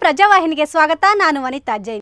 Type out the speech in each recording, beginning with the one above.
ಪ್ರಜಾವಾಹಿನಿಗೆ ಸ್ವಾಗತ ನಾನು ವನಿತಾ ಜೈನ್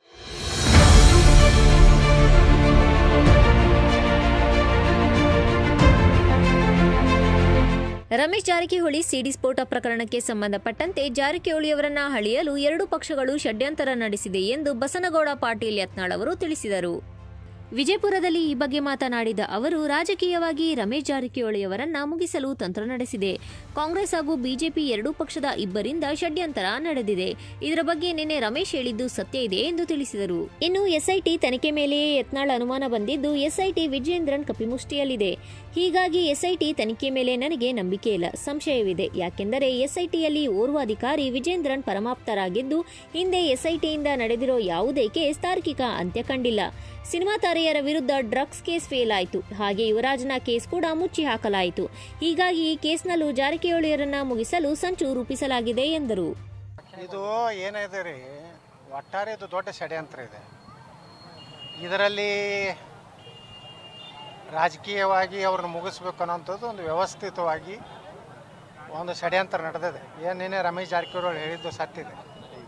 ರಮೇಶ್ ಜಾರಕಿಹೊಳಿ ಸಿಡಿ ಸ್ಫೋಟ ಪ್ರಕರಣಕ್ಕೆ ಸಂಬಂಧಪಟ್ಟಂತೆ ಜಾರಕಿಹೊಳಿಯವರನ್ನ ಹಳಿಯಲು ಎರಡು ಪಕ್ಷಗಳು ಷಡ್ಯಂತರ ನಡೆಸಿದೆ ಎಂದು ಬಸನಗೌಡ ಪಾಟೀಲ್ ಯತ್ನಾಳ್ ಅವರು ತಿಳಿಸಿದರು ವಿಜಯಪುರದಲ್ಲಿ ಈ ಬಗ್ಗೆ ಮಾತನಾಡಿದ ಅವರು ರಾಜಕೀಯವಾಗಿ ರಮೇಶ್ ಜಾರಕಿಹೊಳಿಯವರನ್ನ ಮುಗಿಸಲು ತಂತ್ರ ನಡೆಸಿದೆ ಕಾಂಗ್ರೆಸ್ ಹಾಗೂ ಬಿಜೆಪಿ ಎರಡೂ ಪಕ್ಷದ ಇಬ್ಬರಿಂದ ಷಡ್ಯಂತರ ನಡೆದಿದೆ ಇದರ ಬಗ್ಗೆ ನಿನ್ನೆ ರಮೇಶ್ ಹೇಳಿದ್ದು ಸತ್ಯ ಇದೆ ಎಂದು ತಿಳಿಸಿದರು ಇನ್ನು ಎಸ್ಐಟಿ ತನಿಖೆ ಮೇಲೆಯೇ ಯತ್ನಾಳ್ ಅನುಮಾನ ಬಂದಿದ್ದು ಎಸ್ಐಟಿ ವಿಜಯೇಂದ್ರನ್ ಕಪಿಮುಷ್ಟಿಯಲ್ಲಿದೆ ಹೀಗಾಗಿ ಎಸ್ಐಟಿ ತನಿಖೆ ಮೇಲೆ ನನಗೆ ನಂಬಿಕೆ ಇಲ್ಲ ಸಂಶಯವಿದೆ ಯಾಕೆಂದರೆ ಎಸ್ಐಟಿಯಲ್ಲಿ ಓರ್ವ ಅಧಿಕಾರಿ ವಿಜೇಂದ್ರನ್ ಪರಮಾಪ್ತರಾಗಿದ್ದು ಹಿಂದೆ ಎಸ್ಐಟಿಯಿಂದ ನಡೆದಿರೋ ಯಾವುದೇ ಕೇಸ್ ತಾರ್ಕಿಕ ಅಂತ್ಯ ಕಂಡಿಲ್ಲ ಸಿನಿಮಾ ತಾರೆಯರ ವಿರುದ್ಧ ಡ್ರಗ್ಸ್ ಕೇಸ್ ಫೇಲ್ ಆಯಿತು ಹಾಗೆ ಯುವರಾಜನ ಕೇಸ್ ಕೂಡ ಮುಚ್ಚಿ ಹಾಕಲಾಯಿತು ಹೀಗಾಗಿ ಈ ಕೇಸ್ನಲ್ಲೂ ಜಾರಕಿಹೊಳಿಯವರನ್ನ ಮುಗಿಸಲು ಸಂಚು ರೂಪಿಸಲಾಗಿದೆ ಎಂದರು ಇದು ಏನಿದೆ ರೀ ಒಟ್ಟಾರೆ ಇದು ದೊಡ್ಡ ಷಡ್ಯಂತ್ರ ಇದೆ ಇದರಲ್ಲಿ ರಾಜಕೀಯವಾಗಿ ಅವ್ರನ್ನ ಮುಗಿಸ್ಬೇಕು ಅನ್ನೋಂಥದ್ದು ಒಂದು ವ್ಯವಸ್ಥಿತವಾಗಿ ಒಂದು ಷಡ್ಯಂತ್ರ ನಡೆದಿದೆ ಏನು ನಿನ್ನೆ ರಮೇಶ್ ಜಾರಕಿಹೊಳಿ ಹೇಳಿದ್ದು ಸತ್ಯ ಇದೆ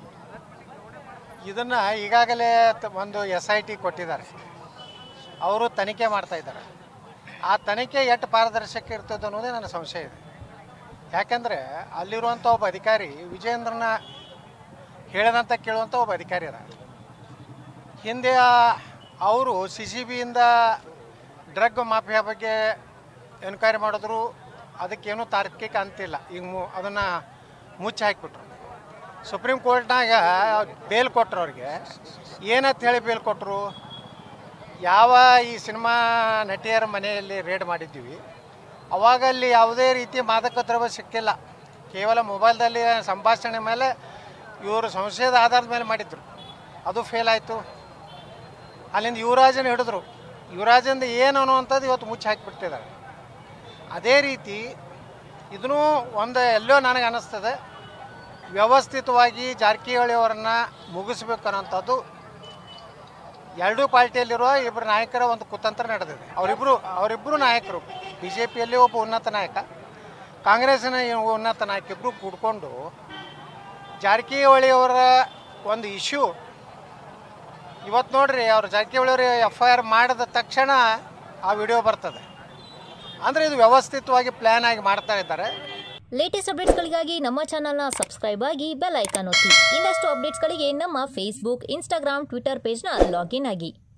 ಇದನ್ನು ಈಗಾಗಲೇ ತ- ಒಂದು ಎಸ್ ಐ ಟಿ ಕೊಟ್ಟಿದ್ದಾರೆ ಅವರು ತನಿಖೆ ಮಾಡ್ತಾ ಇದ್ದಾರೆ ಆ ತನಿಖೆ ಎಷ್ಟು ಪಾರದರ್ಶಕ ಇರ್ತದೆ ಅನ್ನೋದೇ ನನ್ನ ಸಂಶಯ ಇದೆ ಯಾಕೆಂದರೆ ಅಲ್ಲಿರುವಂಥ ಒಬ್ಬ ಅಧಿಕಾರಿ ವಿಜೇಂದ್ರನ ಹೇಳಿದಂಥ ಕೇಳುವಂಥ ಒಬ್ಬ ಅಧಿಕಾರಿ ಅದ ಹಿಂದೆ ಅವರು ಸಿ ಸಿ ಬಿಯಿಂದ ಡ್ರಗ್ ಮಾಫಿಯಾ ಬಗ್ಗೆ ಎನ್ಕ್ವೈರಿ ಮಾಡಿದ್ರು ಅದಕ್ಕೇನು ತಾರ್ಕಿಕ ಅಂತಿಲ್ಲ ಈಗ ಮು ಅದನ್ನು ಮುಚ್ಚಿ ಹಾಕಿಬಿಟ್ರು ಸುಪ್ರೀಂ ಕೋರ್ಟ್ನಾಗ ಬೇಲ್ ಕೊಟ್ಟರು ಅವ್ರಿಗೆ ಏನಂತ ಹೇಳಿ ಬೇಲ್ ಕೊಟ್ಟರು ಯಾವ ಈ ಸಿನಿಮಾ ನಟಿಯರ ಮನೆಯಲ್ಲಿ ರೇಡ್ ಮಾಡಿದ್ದೀವಿ ಅವಾಗ ಅಲ್ಲಿ ಯಾವುದೇ ರೀತಿ ಮಾದಕ ದ್ರವ್ಯ ಸಿಕ್ಕಿಲ್ಲ ಕೇವಲ ಮೊಬೈಲ್ದಲ್ಲಿ ಸಂಭಾಷಣೆ ಮೇಲೆ ಇವರು ಸಂಶಯದ ಆಧಾರದ ಮೇಲೆ ಮಾಡಿದ್ರು ಅದು ಫೇಲ್ ಆಯಿತು ಅಲ್ಲಿಂದ ಯುವರಾಜನ ಹಿಡಿದ್ರು ಯುವರಾಜಂದು ಏನು ಅನ್ನುವಂಥದ್ದು ಇವತ್ತು ಮುಚ್ಚಿ ಹಾಕಿಬಿಡ್ತಿದ್ದಾರೆ ಅದೇ ರೀತಿ ಇದನ್ನು ಒಂದು ಎಲ್ಲೋ ನನಗೆ ಅನ್ನಿಸ್ತದೆ ವ್ಯವಸ್ಥಿತವಾಗಿ ಜಾರಕಿಹೊಳಿ ಅವರನ್ನು ಮುಗಿಸ್ಬೇಕು ಅನ್ನೋಂಥದ್ದು ಎರಡೂ ಪಾರ್ಟಿಯಲ್ಲಿರುವ ಇಬ್ಬರು ನಾಯಕರ ಒಂದು ಕುತಂತ್ರ ನಡೆದಿದೆ ಅವರಿಬ್ಬರು ಅವರಿಬ್ಬರು ನಾಯಕರು ಬಿ ಜೆ ಪಿಯಲ್ಲಿ ಒಬ್ಬ ಉನ್ನತ ನಾಯಕ ಕಾಂಗ್ರೆಸ್ಸಿನ ಉನ್ನತ ನಾಯಕ ಇಬ್ಬರು ಕೂಡ್ಕೊಂಡು ಜಾರಕಿಹೊಳಿ ಅವರ ಒಂದು ಇಶ್ಯೂ ಇವತ್ತು ನೋಡ್ರಿ ಅವ್ರು ಜಾರಕಿಹೊಳಿ ಅವರು ಎಫ್ ಐ ಆರ್ ಮಾಡಿದ ತಕ್ಷಣ ಆ ವಿಡಿಯೋ ಬರ್ತದೆ ಅಂದರೆ ಇದು ವ್ಯವಸ್ಥಿತವಾಗಿ ಪ್ಲ್ಯಾನ್ ಆಗಿ ಮಾಡ್ತಾ ಇದ್ದಾರೆ ಲೇಟೆಸ್ಟ್ ಅಪ್ಡೇಟ್ಸ್ಗಳಿಗಾಗಿ ನಮ್ಮ ಚಾನಲ್ನ ಸಬ್ಸ್ಕ್ರೈಬ್ ಆಗಿ ಬೆಲ್ ಐಕಾನ್ ಒತ್ತಿ ಇನ್ನಷ್ಟು ಅಪ್ಡೇಟ್ಸ್ಗಳಿಗೆ ನಮ್ಮ ಫೇಸ್ಬುಕ್ ಇನ್ಸ್ಟಾಗ್ರಾಮ್ ಟ್ವಿಟರ್ ಪೇಜ್ನ ಲಾಗಿನ್ ಆಗಿ